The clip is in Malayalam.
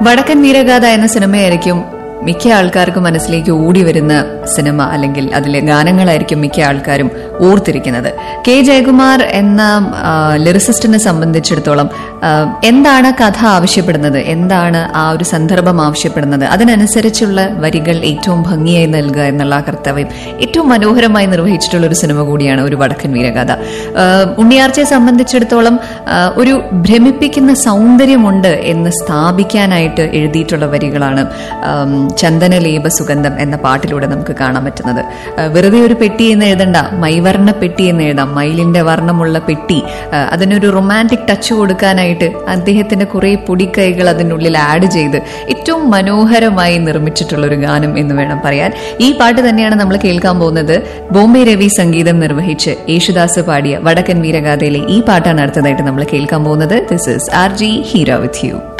വടക്കൻ വീരഗാഥ എന്ന സിനിമയായിരിക്കും മിക്ക ആൾക്കാർക്കും മനസ്സിലേക്ക് ഓടി വരുന്ന സിനിമ അല്ലെങ്കിൽ അതിലെ ഗാനങ്ങളായിരിക്കും മിക്ക ആൾക്കാരും ഓർത്തിരിക്കുന്നത് കെ ജയകുമാർ എന്ന ലിറിസിസ്റ്റിനെ സംബന്ധിച്ചിടത്തോളം ആ, എന്താണ് കഥ ആവശ്യപ്പെടുന്നത് എന്താണ് ആ ഒരു സന്ദർഭം ആവശ്യപ്പെടുന്നത് അതിനനുസരിച്ചുള്ള വരികൾ ഏറ്റവും ഭംഗിയായി നൽകുക എന്നുള്ള ആ കർത്തവ്യം ഏറ്റവും മനോഹരമായി നിർവഹിച്ചിട്ടുള്ള ഒരു സിനിമ കൂടിയാണ് ഒരു വടക്കൻ വീരഗാഥ ആ, ഉണ്ണിയാർച്ചയെ സംബന്ധിച്ചിടത്തോളം ആ, ഒരു ഭ്രമിപ്പിക്കുന്ന സൗന്ദര്യമുണ്ട് എന്ന് സ്ഥാപിക്കാനായിട്ട് എഴുതിയിട്ടുള്ള വരികളാണ് ആം, ചന്ദനലേപ സുഗന്ധം എന്ന പാട്ടിലൂടെ നമുക്ക് കാണാൻ പറ്റുന്നത് ആ, വെറുതെ ഒരു പെട്ടി എന്ന് എഴുതണ്ട മൈവർണ്ണ പെട്ടി എന്ന് എഴുതാം മയിലിന്റെ വർണ്ണമുള്ള പെട്ടി ആ, അതിനൊരു റൊമാൻറ്റിക് ടച്ച് കൊടുക്കാനായിട്ട് അദ്ദേഹത്തിന്റെ കുറെ പൊടിക്കൈകൾ അതിനുള്ളിൽ ആഡ് ചെയ്ത് ഏറ്റവും മനോഹരമായി നിർമ്മിച്ചിട്ടുള്ള ഒരു ഗാനം എന്ന് വേണം പറയാൻ ഈ പാട്ട് തന്നെയാണ് നമ്മൾ കേൾക്കാൻ പോകുന്നത് ബോംബെ രവി സംഗീതം നിർവഹിച്ച് യേശുദാസ് പാടിയ വടക്കൻ വീരഗാഥയിലെ ഈ പാട്ടാണ് അടുത്തതായിട്ട് നമ്മൾ കേൾക്കാൻ പോകുന്നത് this is R G hero with U